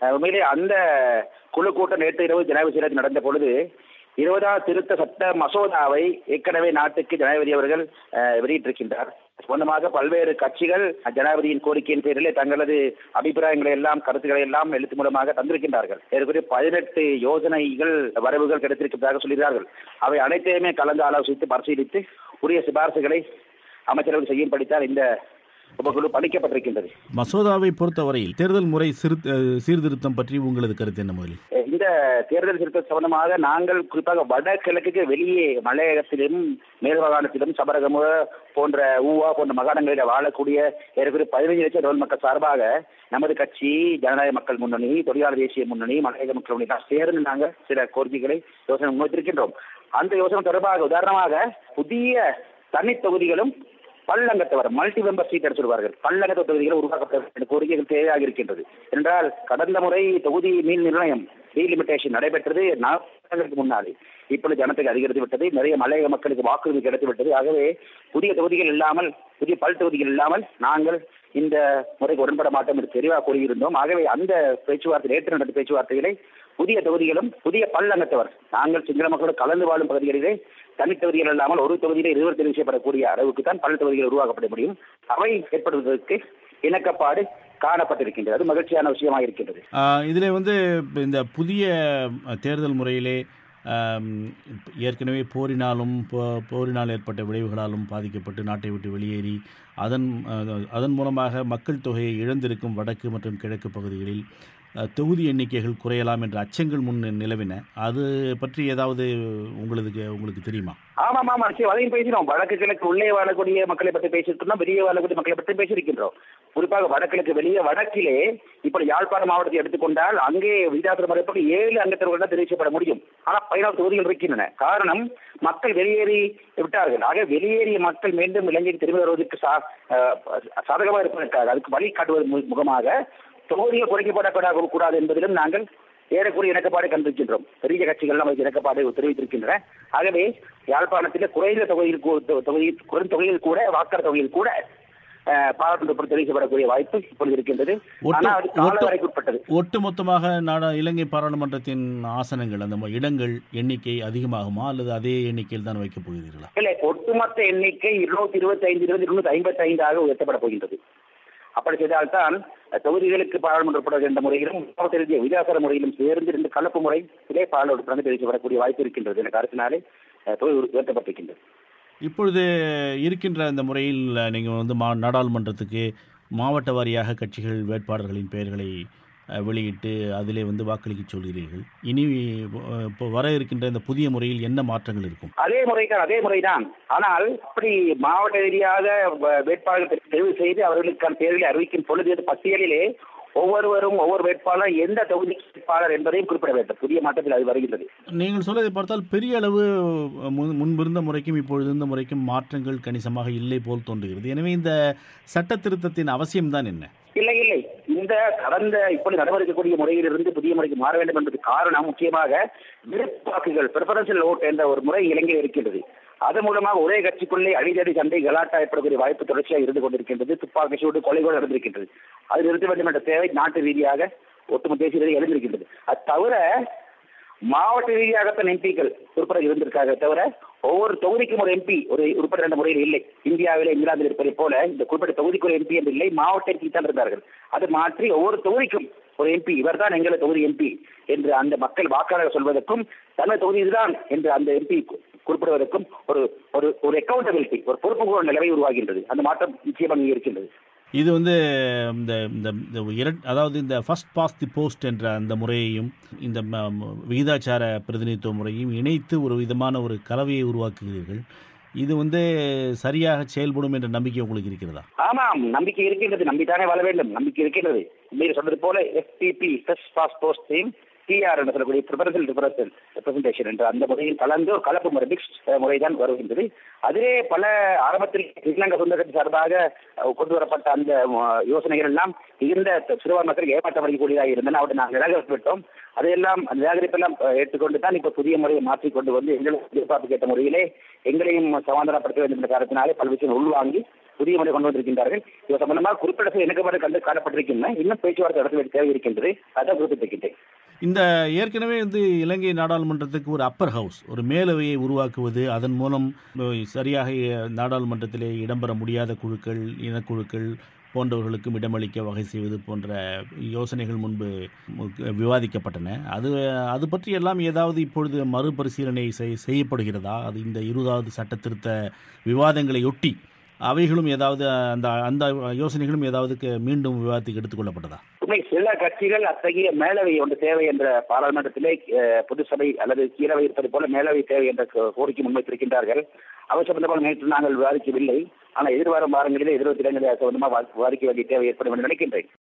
அஹ், உண்மையிலே அந்த குழு கூட்டம் நேற்று இரவு ஜனாதிபதி செயலகத்தில் நடந்த பொழுது இருபதாவது திருத்த சட்ட மசோதாவை ஏற்கனவே நாட்டுக்கு ஜனாதிபதி அவர்கள் அஹ், வெளியிட்டிருக்கின்றார் சொந்தமாக பல்வேறு கட்சிகள் ஜனாதிபதியின் கோரிக்கையின் பேரிலே தங்களது அபிப்பிராயங்களை எல்லாம் கருத்துக்களை எல்லாம் எழுத்து மூலமாக தந்திருக்கின்றார்கள் ஏற்கனவே பதினெட்டு யோஜனைகள் வரவுகள் கிடைத்திருக்கிறதாக சொல்கிறார்கள் அவை அனைத்தையுமே கலந்து ஆலோசித்து பரிசீலித்து உரிய சிபாரிசுகளை அமைச்சரவை செய்யும் படித்தால் இந்த உபகுழு பணிக்கப்பட்டிருக்கின்றது மசோதாவை பொறுத்தவரையில் தேர்தல் முறை சிறு- அஹ், சீர்திருத்தம் பற்றி உங்களது கருத்து என்ன முதலில் இந்த தேர்தல் திருத்தம் சம்பந்தமாக நாங்கள் குறிப்பாக வடகிழக்குக்கு வெளியே மலையகத்திலும் மேல்மாகாணத்திலும் சபரகமுக போன்ற ஊவா போன்ற மாகாணங்களில் வாழக்கூடிய ஏற்கனவே பதினைஞ்சு லட்சம் தமிழ் மக்கள் சார்பாக நமது கட்சி ஜனநாயக மக்கள் முன்னணி தொழிலாளர் தேசிய முன்னணி மலையக மக்கள் முன்னணி எல்லாம் சேர்ந்து நாங்கள் சில கோரிக்கைகளை யோசனை முன்வைத்திருக்கின்றோம் அந்த யோசனை தொடர்பாக உதாரணமாக புதிய தனி தொகுதிகளும் பல்லங்கத்தவர் மல்டி மெம்பர் சீட் என்று சொல்வார்கள் பல்லங்கத்த தொகுதிகள் உருவாக்கப்பட வேண்டிய கோரிக்கைகள் தேவையாக இருக்கின்றது என்றால் கடந்த முறை தொகுதி மீள் நிர்ணயம் டீலிமிட்டேஷன் நடைபெற்றது நாட்களுக்கு முன்னாடி இப்பொழுது ஜனத்துக்கு அதிகரித்து விட்டது நிறைய மலையக மக்களுக்கு வாக்குறுதி கிடைத்து விட்டது ஆகவே புதிய தொகுதிகள் இல்லாமல் புதிய பல் தொகுதிகள் இல்லாமல் நாங்கள் இந்த முறைக்கு உடன்பட மாட்டோம் என்று தெளிவாக கூறியிருந்தோம் ஆகவே அந்த பேச்சுவார்த்தை நேற்று நடந்த பேச்சுவார்த்தைகளை புதிய தொகுதிகளும் புதிய பல்லங்கத்தவர் நாங்கள் சிங்கள மக்களோடு கலந்து வாழும் பகுதிகளிலே தனி தொகுதிகள் இல்லாமல் ஒரு தொகுதியிலே இருவர் தெரிவு செய்யப்படக்கூடிய அளவுக்கு தான் பல தொகுதிகள் உருவாக்கப்பட முடியும் அவை ஏற்படுவதற்கு இணக்கப்பாடு காணப்பட்டிருக்கின்றது அது மகிழ்ச்சியான விஷயமாக இருக்கின்றது ஆஹ், இதிலே வந்து இப்ப இந்த புதிய அஹ், தேர்தல் முறையிலே ஆம், ஏற்கனவே போரினாலும் போ- போரினால் ஏற்பட்ட விளைவுகளாலும் பாதிக்கப்பட்டு நாட்டை விட்டு வெளியேறி அதன் அஹ், அதன் மூலமாக மக்கள் தொகையை இழந்திருக்கும் வடக்கு மற்றும் கிழக்கு பகுதிகளில் அஹ், தொகுதி எண்ணிக்கைகள் குறையலாம் என்ற அச்சங்கள் முன் நிலவின அது பற்றி ஏதாவது உங்களுக்கு உங்களுக்கு தெரியுமா ஆமாம் ஆமாம் நிச்சயம் அதையும் பேசினோம் வடக்கு கிழக்கு உள்ளே வாழக்கூடிய மக்களை பற்றி பேசியிருக்கோம் வெளியே வாழக்கூடிய மக்களை பற்றி பேசியிருக்கின்றோம் குறிப்பாக வடகிழக்கு வெளியே வடக்கிலே இப்படி யாழ்ப்பாணம் மாவட்டத்தை எடுத்துக்கொண்டால் அங்கே விகிதாசுர முறைப்படி ஏழு அங்கத்தவர்கள் தான் தெரிவு செய்யப்பட முடியும் ஆனால் பதினாறு தொகுதிகள் இருக்கின்றன காரணம் மக்கள் வெளியேறி விட்டார்கள் ஆக வெளியேறிய மக்கள் மீண்டும் இலங்கைக்கு திரும்பி வருவதற்கு சா- அஹ், சாதகமாக இருப்பதற்காக அதுக்கு வழி காட்டுவது மு- முகமாக தொகுதிகள் குறைக்கப்படக்கூடாது கூடாது என்பதிலும் நாங்கள் ஏறக்குறைய இணக்கப்பாடு கண்டிருக்கின்றோம் பெரிய கட்சிகள் நமக்கு இணக்கப்பாடு தெரிவித்திருக்கின்றன ஆகவே யாழ்ப்பாணத்தில் குறைந்த தொகுதியில் கூ- தொ- தொகுதியில் குறைந்த தொகுதியில் கூட வாக்காளர் தொகுதியில் கூட அஹ், பாராளுமன்ற பொறுத்து தெரிவு செய்யப்படக்கூடிய வாய்ப்பு இப்பொழுது இருக்கின்றது ஒட்டு- ஆனால் அது கால ஒட்டு- வரைக்கு உட்பட்டது ஒட்டுமொத்தமாக நாடா இலங்கை பாராளுமன்றத்தின் ஆசனங்கள் அந்த ம- இடங்கள் எண்ணிக்கை அதிகமாகுமா அல்லது அதே எண்ணிக்கையில் தான் வைக்கப் போகிறீர்களா இல்லை ஒட்டுமொத்த எண்ணிக்கை இருநூத்தி இருபத்தி ஐந்து இருபது இருநூத்தி ஐம்பத்தி ஐந்தாக உயர்த்தப்பட போகின்றது அப்படி செய்தால்தான் அஹ், தொகுதிகளுக்கு பாராளுமன்ற உறுப்பினர் என்ற முறையிலும் மாவட்ட ரீதிய விதாசார முறையிலும் சேர்ந்து ரெண்டு கலப்பு முறை இதே பாராளுமன்ற உறுப்பினர் தெரிவு செய்யப்படக்கூடிய வாய்ப்பு இருக்கின்றது என்ற கருத்தினாலே அஹ், தொகுதி உயர்த்தப்பட்டிருக்கின்றது இப்பொழுது இருக்கின்ற இந்த முறையில் நீங்கள் வந்து மா நாடாளுமன்றத்துக்கு மாவட்ட வாரியாக கட்சிகள் வேட்பாளர்களின் பெயர்களை அஹ், வெளியிட்டு அதிலே வந்து வாக்களிக்க சொல்கிறீர்கள் இனி அஹ், இப்போ வர இருக்கின்ற இந்த புதிய முறையில் என்ன மாற்றங்கள் இருக்கும் அதே முறைதான் அதே முறைதான் ஆனால் அப்படி மாவட்ட ரீதியாக வ- வேட்பாளர்கள் தெரிவு செய்து அவர்களுக்கான தேர்தலை அறிவிக்கும் பொழுது அது பட்டியலிலே ஒவ்வொருவரும் ஒவ்வொரு வேட்பாளர் எந்த தொகுதி வேட்பாளர் என்பதையும் குறிப்பிட வேண்டும் புதிய மாற்றத்தில் அது வருகின்றது நீங்கள் சொல்வதை பார்த்தால் பெரிய அளவு முன் முன்பிருந்த முறைக்கும் இப்பொழுது இருந்த முறைக்கும் மாற்றங்கள் கணிசமாக இல்லை போல் தோன்றுகிறது எனவே இந்த சட்ட திருத்தத்தின் அவசியம்தான் என்ன இல்லை இல்லை இந்த கடந்த இப்படி நடைபெறக்கூடிய முறையிலிருந்து புதிய முறைக்கு மாற வேண்டும் என்பது காரணம் முக்கியமாக விருப்பாக்குகள் பிரிபரன்சியல் ஓட் என்ற ஒரு முறை இலங்கையில் இருக்கின்றது அதன் மூலமாக ஒரே கட்சிக்குள்ளே அடிதடி சண்டை கலாட்டா ஏற்படக்கூடிய வாய்ப்பு தொடர்ச்சியாக இருந்து கொண்டிருக்கின்றது துப்பாக்கி சூடு கொலைகள் நடந்திருக்கின்றது அது நிறுத்த வேண்டும் என்ற தேவை நாட்டு ரீதியாக ஒட்டுமொத்த தேசிய ரீதியாக எழுந்திருக்கின்றது அது தவிர மாவட்ட ரீதியாகத்தான் எம்பிக்கள் உறுப்பினர் இருந்திருக்காங்க தவிர ஒவ்வொரு தொகுதிக்கும் ஒரு எம்பி ஒரு உறுப்பினர் என்ற முறையில் இல்லை இந்தியாவில் இங்கிலாந்தில் இருப்பதை போல இந்த குறிப்பிட்ட தொகுதிக்கு ஒரு எம்பி என்று இல்லை மாவட்ட எம்பி தான் இருந்தார்கள் அது மாற்றி ஒவ்வொரு தொகுதிக்கும் ஒரு எம்பி இவர்தான் எங்களை தொகுதி எம்பி என்று அந்த மக்கள் வாக்காளர் சொல்வதற்கும் தனது தொகுதி இதுதான் என்று அந்த எம்பி குறிப்பிடுவதற்கும் ஒரு ஒரு ஒரு அக்கௌண்டபிலிட்டி ஒரு பொறுப்பு நிலைமை உருவாகின்றது அந்த மாற்றம் நிச்சயமாக இங்கே இருக்கின்றது இது வந்து இந்த இந்த இந்த இரட் அதாவது இந்த ஃபர்ஸ்ட் பாஸ் தி போஸ்ட் என்ற அந்த முறையையும் இந்த ம- ம- விகிதாச்சார பிரதிநிதித்துவ முறையும் இணைத்து ஒரு விதமான ஒரு கலவையை உருவாக்குகிறீர்கள் இது வந்து சரியாக செயல்படும் என்ற நம்பிக்கை உங்களுக்கு இருக்கிறதா ஆமாம் நம்பிக்கை இருக்கின்றது நம்பித்தானே வாழ வேண்டும் நம்பிக்கை இருக்கின்றது நீங்க சொன்னது போல எஃபிபி ஃபர்ஸ்ட் பாஸ் போஸ்டையும் பிஆர் என்று சொல்லக்கூடிய ப்ரிபரசல் ரெப்ரசன்டேஷன் என்ற அந்த முறையில் கலந்து ஒரு கலப்பு முறை மிக்ஸ் முறைதான் வருகின்றது அதிலே பல ஆரம்பத்தில் ஸ்ரீலங்கா சுதந்திர கட்சி சார்பாக அஹ், கொண்டு வரப்பட்ட அந்த அஹ், யோசனைகள் எல்லாம் மிகுந்த சிறுபான்மை மக்களுக்கு ஏமாற்றமளிக்கக்கூடியதாக இருந்தன அவற்றை நாங்கள் நிராகரித்து விட்டோம் அதையெல்லாம் அந்த நிராகரிப்பெல்லாம் அஹ், ஏற்றுக்கொண்டு தான் இப்போ புதிய முறையை மாற்றிக்கொண்டு வந்து எங்களுக்கு எதிர்பார்ப்பு கேட்ட முறையிலே எங்களையும் சமாதானப்படுத்த வேண்டும் என்ற காரணத்தினாலே பல விஷயம் உள்வாங்கி புதிய முறை கொண்டு வந்திருக்கின்றார்கள் இது சம்பந்தமாக குறிப்பிட்ட சில இணக்கப்பாடு கண்டு காணப்பட்டிருக்கின்றன இன்னும் பேச்சுவார்த்தை நடத்த வேண்டிய தேவை இருக்கின்றது அதான் குறிப்பிட்டிருக்கின்றேன் இந்த ஏற்கனவே வந்து இலங்கை நாடாளுமன்றத்துக்கு ஒரு அப்பர் ஹவுஸ் ஒரு மேலவையை உருவாக்குவது அதன் மூலம் அஹ், சரியாக அஹ், நாடாளுமன்றத்திலே இடம்பெற முடியாத குழுக்கள் இனக்குழுக்கள் போன்றவர்களுக்கும் இடமளிக்க வகை செய்வது போன்ற யோசனைகள் முன்பு மு- விவாதிக்கப்பட்டன அது அது பற்றி எல்லாம் ஏதாவது இப்பொழுது மறுபரிசீலனை செய்- செய்யப்படுகிறதா அது இந்த இருபதாவது சட்ட திருத்த விவாதங்களையொட்டி அவைகளும் ஏதாவது அந்த அந்த யோசனைகளும் ஏதாவது க- மீண்டும் விவாதத்துக்கு எடுத்துக்கொள்ளப்பட்டதா உண்மை சில கட்சிகள் அத்தகைய மேலவை ஒன்று தேவை என்ற பாராளுமன்றத்திலே அஹ், பொதுசபை அல்லது கீழவை இருப்பது போல மேலவை தேவை என்ற கோ- கோரிக்கை முன்வைத்திருக்கின்றார்கள் அவர் சம்பந்தமாக நேற்று நாங்கள் விவாதிக்கவில்லை ஆனால் எதிர்வரும் வாரங்களிலே எதிர்வரும் தினங்களில் அது சம்பந்தமாக விவாதிக்க வேண்டிய தேவை ஏற்படும் என்று நினைக்கின்றேன்